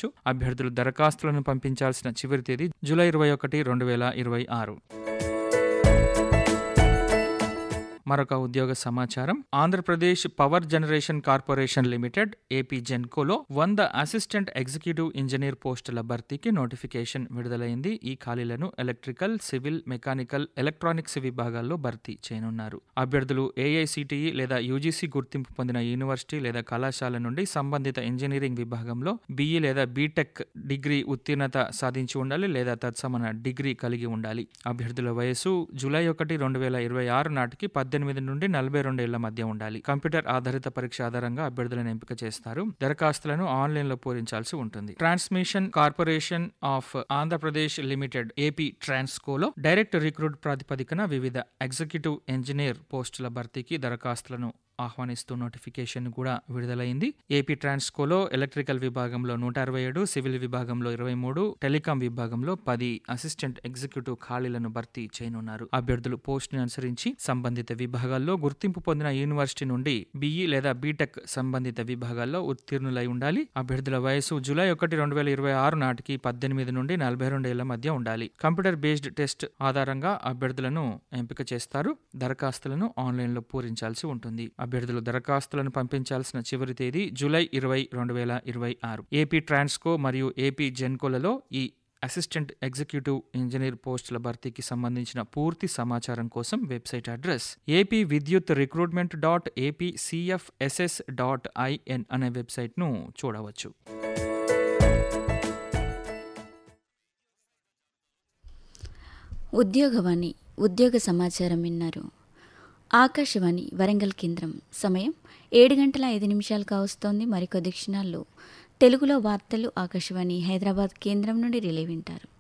చూడవచ్చు అభ్యర్థులు దరఖాస్తులను పంపించాల్సిన చివరి తేదీ జూలై ఇరవై ఒకటి రెండు వేల ఇరవై ఆరు మరొక ఉద్యోగ సమాచారం Andhra Pradesh power generation corporation limited AP జెన్కోలో వంద అసిస్టెంట్ ఎగ్జిక్యూటివ్ ఇంజనీర్ పోస్టుల భర్తీకి నోటిఫికేషన్ విడుదలైంది ఈ ఖాళీలను ఎలక్ట్రికల్ సివిల్ మెకానికల్ ఎలక్ట్రానిక్స్ విభాగాల్లో భర్తీ చేయనున్నారు అభ్యర్థులు ఏఐసిటిఈ లేదా యూజీసీ గుర్తింపు పొందిన యూనివర్సిటీ లేదా కళాశాల నుండి సంబంధిత ఇంజనీరింగ్ విభాగంలో బీఈ లేదా బీటెక్ డిగ్రీ ఉత్తీర్ణత సాధించి ఉండాలి లేదా తత్సమాన డిగ్రీ కలిగి ఉండాలి అభ్యర్థుల వయసు జూలై ఒకటి రెండు వేల ఇరవై ఆరు నాటికి పద్దెనిమిది నుండి నలభై రెండు ఏళ్ల మధ్య ఉండాలి కంప్యూటర్ ఆధారిత పరీక్ష ఆధారంగా అభ్యర్థులను ఎంపిక చేస్తారు దరఖాస్తులను ఆన్లైన్ లో పూరించాల్సి ఉంటుంది transmission corporation of Andhra Pradesh limited AP ట్రాన్స్కోలో డైరెక్ట్ రిక్రూట్ ప్రాతిపదికన వివిధ ఎగ్జిక్యూటివ్ ఇంజనీర్ పోస్టుల భర్తీకి దరఖాస్తులను ఆహ్వానిస్తూ నోటిఫికేషన్ కూడా విడుదలైంది ఏపీ ట్రాన్స్కోలో ఎలక్ట్రికల్ విభాగంలో నూట అరవై ఏడు సివిల్ విభాగంలో ఇరవై మూడు టెలికాం విభాగంలో పది అసిస్టెంట్ ఎగ్జిక్యూటివ్ ఖాళీలను భర్తీ చేయనున్నారు అభ్యర్థులు పోస్ట్ ని అనుసరించి సంబంధిత విభాగాల్లో గుర్తింపు పొందిన యూనివర్సిటీ నుండి బీఈ లేదా బీటెక్ సంబంధిత విభాగాల్లో ఉత్తీర్ణులై ఉండాలి అభ్యర్థుల వయసు జూలై ఒకటి రెండు వేల ఇరవై ఆరు నాటికి పద్దెనిమిది నుండి నలభై రెండు ఏళ్ల మధ్య ఉండాలి కంప్యూటర్ బేస్డ్ టెస్ట్ ఆధారంగా అభ్యర్థులను ఎంపిక చేస్తారు దరఖాస్తులను ఆన్లైన్ లో పూరించాల్సి ఉంటుంది అభ్యర్థులు దరఖాస్తులను పంపించాల్సిన చివరి తేదీ జూలై ఇరవై రెండు వేల ఇరవై ఆరు ఏపీ ట్రాన్స్కో మరియు ఏపీ జెన్కోలలో ఈ అసిస్టెంట్ ఎగ్జిక్యూటివ్ ఇంజనీర్ పోస్టుల భర్తీకి సంబంధించిన పూర్తి సమాచారం కోసం website address AP Vidyut recruitment dot AP CFSS dot IN అనే వెబ్సైట్ను చూడవచ్చు ఉద్యోగవాణి ఉద్యోగ సమాచారం విన్నారు ఆకాశవాణి వరంగల్ కేంద్రం సమయం ఏడు గంటల ఐదు నిమిషాలు కావస్తోంది మరికొద్ది క్షణాల్లో తెలుగులో వార్తలు ఆకాశవాణి హైదరాబాద్ కేంద్రం నుండి రిలే వింటారు